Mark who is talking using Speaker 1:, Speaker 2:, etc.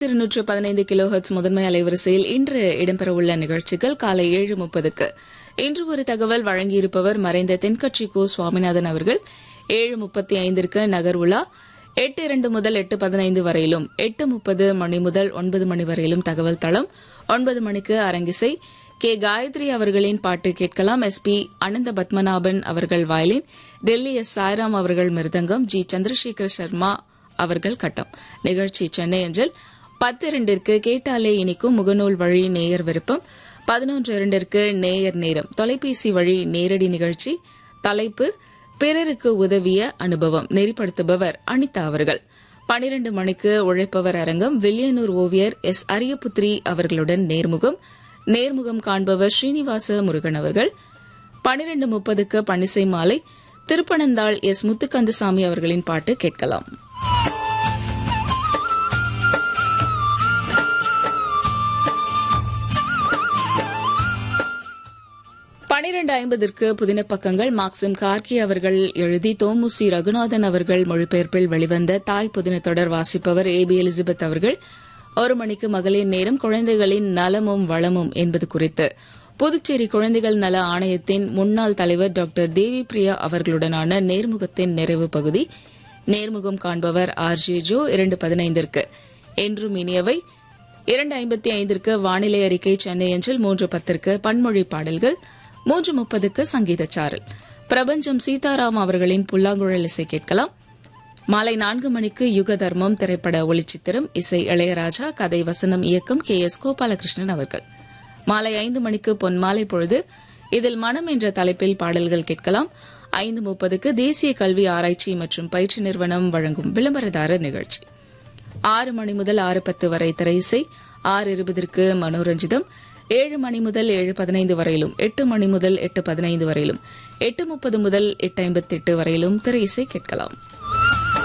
Speaker 1: இருநூற்று பதினைந்து kilo hertz முதன்மை அலைவரிசையில் இன்று இடம்பெறவுள்ள நிகழ்ச்சிகள் காலை ஏழு முப்பதுக்கு இன்று ஒரு தகவல் வழங்கியிருப்பவர் மறைந்த தென்கட்சி கோ சுவாமிநாதன் அவர்கள் ஏழு முப்பத்தி ஐந்திற்கு நகர் உலா எட்டு இரண்டு முதல் எட்டு பதினைந்து வரையிலும் எட்டு முப்பது மணி முதல் ஒன்பது மணி வரையிலும் தகவல் தளம் ஒன்பது மணிக்கு அரங்கிசை கே காயத்ரி அவர்களின் பாட்டு கேட்கலாம் எஸ் பி அனந்த பத்மநாபன் அவர்கள் வயலின் டெல்லி எஸ் சாய்ராம் அவர்கள் மிருதங்கம் ஜி சந்திரசேகர் சர்மா அவர்கள் கட்டம் நிகழ்ச்சி சென்னை அஞ்சல் பத்து இரண்டிற்கு கேட்டாலே இனிக்கும் முகநூல் வழி நேயர் விருப்பம் பதினொன்று இரண்டிற்கு நேயர் நேரம் தொலைபேசி வழி நேரடி நிகழ்ச்சி தலைப்பு பிறருக்கு உதவிய அனுபவம் நெறிப்படுத்துபவர் அனிதா அவர்கள் பனிரண்டு மணிக்கு உழைப்பவர் அரங்கம் வில்லியனூர் ஓவியர் எஸ் அரியபுத்ரி அவர்களுடன் நேர்முகம் நேர்முகம் காண்பவர் ஸ்ரீனிவாச முருகன் அவர்கள் பனிரண்டு முப்பதுக்கு பனிசை மாலை திருப்பனந்தாள் எஸ் முத்துக்கந்தசாமி அவர்களின் பாட்டு கேட்கலாம் பனிரண்டு ஐம்பதற்கு புதின பக்கங்கள் மார்க்சிம் கார்கி அவர்கள் எழுதி தோமுசி ரகுநாதன் அவர்கள் மொழிபெயர்ப்பில் வெளிவந்த தாய் புதின தொடர் வாசிப்பவர் ஏ பி எலிசபெத் அவர்கள் ஒரு மணிக்கு மகளிர் நேரம் குழந்தைகளின் நலமும் வளமும் என்பது குறித்து புதுச்சேரி குழந்தைகள் நல ஆணையத்தின் முன்னாள் தலைவர் டாக்டர் தேவி பிரியா அவர்களுடனான நேர்முகத்தின் நிறைவு பகுதி நேர்முகம் காண்பவர் ஆர் ஜே ஜோ இரண்டு பதினைந்திற்கு என்றும் இனியவை இரண்டு ஐம்பத்தி ஐந்திற்கு வானிலை அறிக்கை சென்னை அஞ்சில் மூன்று பத்திற்கு பன்மொழி பாடல்கள் மூன்று முப்பதுக்கு சங்கீத சாரல் பிரபஞ்சம் சீதாராம் அவர்களின் புல்லாங்குழல் இசை கேட்கலாம் மாலை நான்கு மணிக்கு யுக தர்மம் திரைப்பட ஒளிச்சித்திரம் இசை இளையராஜா கதை வசனம் இயக்கம் கே எஸ் கோபாலகிருஷ்ணன் அவர்கள் மாலை ஐந்து மணிக்கு பொன்மாலை பொழுது இதில் மனம் என்ற தலைப்பில் பாடல்கள் கேட்கலாம் ஐந்து முப்பதுக்கு தேசிய கல்வி ஆராய்ச்சி மற்றும் பயிற்சி நிறுவனம் வழங்கும் விளம்பரதாரர் நிகழ்ச்சி ஆறு மணி முதல் ஆறு பத்து வரை திரையிசை ஆறு இருபதற்கு மனோரஞ்சிதம் ஏழு மணி முதல் ஏழு பதினைந்து வரையிலும் எட்டு மணி முதல் எட்டு பதினைந்து வரையிலும் எட்டு முப்பது முதல் எட்டு ஐம்பத்தி எட்டு வரையிலும் திரையிசை கேட்கலாம்